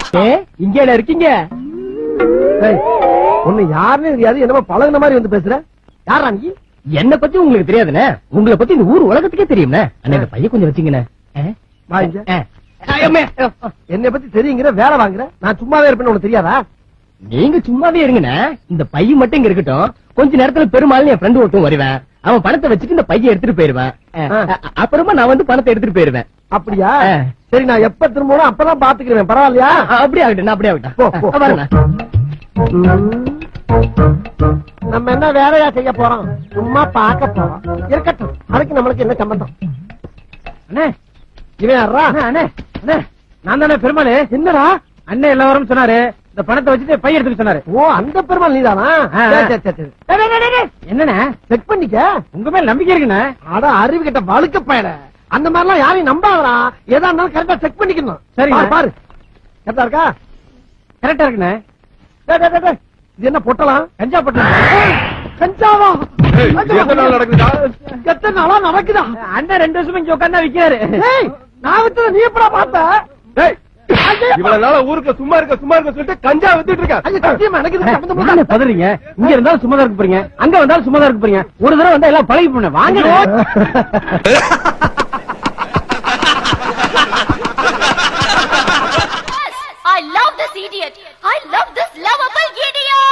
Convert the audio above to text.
இங்க இருக்கீங்க ஏய், உன்னை யாருன்னு தெரியாது என்னமோ பழகுன மாதிரி வந்து பேசுற யாரா நீ என்ன பத்தி உங்களுக்கு தெரியாதுண்ணே உங்களை பத்தி இந்த ஊர் உலகத்துக்கே தெரியும்ண்ணே அண்ணா இந்த பையன் கொஞ்சம் வச்சுங்கண்ணே ஆ? வா இங்க. ஆ. ஐயம்மே. என்னை பத்தி தெரியுங்கிற வேலை வாங்குற நான் சும்மாவே இருப்பேன்னு உனக்கு தெரியாதா நீங்க சும்மாவே இருங்கண்ணே இந்த பையன் மட்டும் இங்க இருக்கட்டும் கொஞ்ச நேரத்துல பெருமாள் என் ஃப்ரெண்டு ஒருத்தன் வருவேன் அவன் பணத்தை வச்சுட்டு இந்த பையன் எடுத்துட்டு போயிருவேன் ஆ. அ- அப்புறமா நான் வந்து பணத்தை எடுத்துட்டு போயிருவேன் அப்படியா ஆ. சரி நான் எப்ப திரும்பணும் அப்பதான் பாத்துக்கிறேன் பரவாயில்லையா ஆ, அப்படியே ஆகட்டும் நான் அப்படியே போ, போ, ஆகட்டும் வரேண்ணே. நம்ம என்ன வேலையா செய்ய போறோம் சும்மா பார்க்க போறோம் இருக்கட்டும் அதுக்கு நம்மளுக்கு என்ன சம்பந்தம் அண்ணே இவன் யாரா அண்ணே, அண்ணே அண்ணே நான் தானே பெருமாள் என்னடா அண்ணே எல்லாரும் சொன்னாரு இந்த பணத்தை வச்சுட்டு பை எடுத்துக்க சொன்னாரு ஓ அந்த பெருமாள் நீதானா ஆ, ஆ. சரி, சரி, சரி, சரி. டேய், டேய், டேய், டேய். என்னண்ணே செக் பண்ணிக்க உங்க மேல நம்பிக்கை இருக்குண்ணே அட அறிவு கிட்ட வழுக்க பயல அந்த மாதிரிலாம் யாரையும் நம்பாதடா எதா இருந்தாலும் கரெக்டா செக் பண்ணிக்கணும் சரிங்க. பாரு, பாரு கரெக்டா இருக்கா கரெக்டா இருக்குண்ணே டேய், டேய், டேய், டேய். இது என்ன பொட்டலாம் கஞ்சா பட்டு கஞ்சாவா ஏய், இது எத்தனை நாள் நடக்குதுடா? எத்தனை நாளா நடக்குதா அண்ணன் ரெண்டு வருஷமா இங்க உட்கார்ந்தா விக்கிறாரு ஏய் நான் வித்தத நீ எப்படா பார்த்த டேய், இவ்வளவு நாளா ஊருக்கு சும்மா இருக்க சும்மா இருக்க சொல்லிட்டு கஞ்சா வித்துட்டு இருக்க ஐயோ சத்தியமா எனக்கு இது சம்பந்தம் நானே இல்ல. பதறீங்க இங்க இருந்தாலும் சும்மா தான் இருக்க போறீங்க அங்க வந்தாலும் சும்மா தான் இருக்க போறீங்க ஒரு தடவை வந்தா எல்லாம் பழகி போன வாங்க